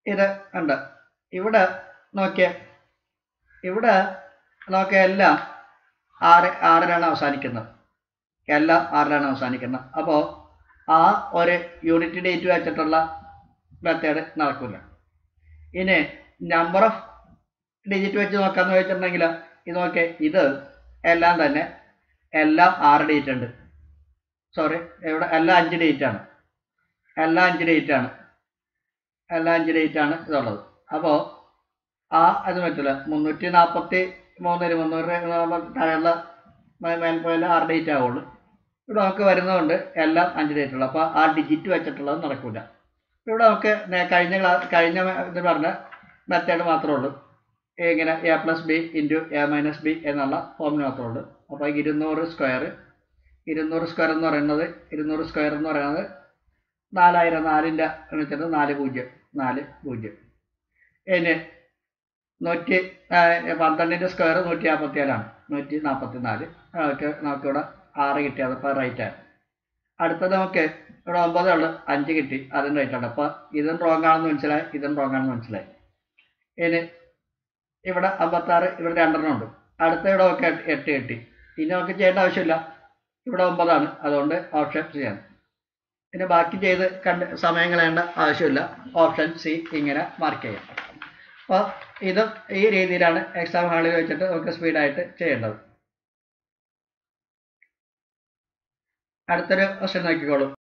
ഇത് ഉണ്ട് ഇവിടെ നോക്കിയ ഇവിടെ നോക്കിയ എല്ലാം ആറ് ആറിലാണ് അവസാനിക്കുന്നത് എല്ലാം ആറിലാണ് അവസാനിക്കുന്നത് അപ്പോൾ ആ ഒരു യൂണിറ്റ് ഡേറ്റ് വെച്ചിട്ടുള്ള മെത്തേഡ് നടക്കില്ല ഇനി നമ്പർ ഓഫ് ഡിജിറ്റ് വെച്ച് നോക്കാന്ന് വെച്ചിട്ടുണ്ടെങ്കിൽ ഇത് നോക്കിയേ ഇത് എല്ലാം തന്നെ എല്ലാം ആറ് ഡേറ്റ് ഉണ്ട് സോറി ഇവിടെ എല്ലാം അഞ്ച് ഡേറ്റ് ആണ് എല്ലാം അഞ്ച് ഡേറ്റ് ആണ് എല്ലാം അഞ്ച് ഡേറ്റ് ആണ് ഇതുള്ളത് അപ്പോൾ ആ അത് പറ്റില്ല മുന്നൂറ്റി നാൽപ്പത്തി മൂന്നിന് മുന്നൂറ് താഴെയുള്ള മേൽപ്പോയിൽ ആറ് ഡേറ്റ് ആവുള്ളൂ ഇവിടെ നമുക്ക് വരുന്നതുകൊണ്ട് എല്ലാം അഞ്ച് ഡേറ്റ് ഉള്ളു അപ്പോൾ ആ ഡിജിറ്റ് വെച്ചിട്ടുള്ളത് നടക്കില്ല ഇവിടെ നമുക്ക് നേ- കഴിഞ്ഞ ക്ലാസ് കഴിഞ്ഞ ഇത് പറഞ്ഞ മെത്തേഡ് മാത്രമേ ഉള്ളൂ ഇങ്ങനെ A plus B into A minus B എന്നുള്ള ഫോമിന് മാത്രമേ ഉള്ളൂ അപ്പോൾ ഇരുന്നൂറ് സ്ക്വയർ ഇരുന്നൂറ് സ്ക്വയർ എന്ന് പറയുന്നത് ഇരുന്നൂറ് സ്ക്വയർ എന്ന് പറയുന്നത് നാലായിരം നാലിൻ്റെ വെച്ചിട്ട് നാല് പൂജ്യം നാല് പൂജ്യം ഇനി നൂറ്റി ആ, പന്ത്രണ്ടിൻ്റെ സ്ക്വയർ നൂറ്റി നാൽപ്പത്തി ഏഴാണ് നൂറ്റി നാൽപ്പത്തി നാല് നമുക്ക് നമുക്കിവിടെ ആറ് കിട്ടിയത് അപ്പോൾ റൈറ്റ് ആണ് അടുത്തത് നമുക്ക് ഇവിടെ ഒമ്പതേ ഉള്ളു അഞ്ച് കിട്ടി അതും റൈറ്റ് ആണ് അപ്പോൾ ഇതും റോങ് ആണെന്ന് മനസ്സിലായി ഇതും റോങ് ആണെന്ന് മനസ്സിലായി ഇനി ഇവിടെ അമ്പത്താറ് ഇവിടെ രണ്ടെണ്ണം ഉണ്ട് അടുത്ത ഇവിടെ ഒക്കെ എട്ട് കിട്ടി ഇനി നമുക്ക് ചെയ്യേണ്ട ആവശ്യമില്ല ഇവിടെ ഒമ്പതാണ് അതുകൊണ്ട് ഓപ്ഷൻ സി ആണ് പിന്നെ ബാക്കി ചെയ്ത് കണ്ട് സമയം കളയേണ്ട ആവശ്യമില്ല ഓപ്ഷൻ സി ഇങ്ങനെ മാർക്ക് ചെയ്യാം അപ്പോൾ ഇതും ഈ രീതിയിലാണ് എക്സാം ഹാളിൽ വെച്ചിട്ട് നമുക്ക് സ്പീഡായിട്ട് ചെയ്യേണ്ടത് അടുത്തൊരു ക്വസ്റ്റ്യൻ നോക്കിക്കോളൂ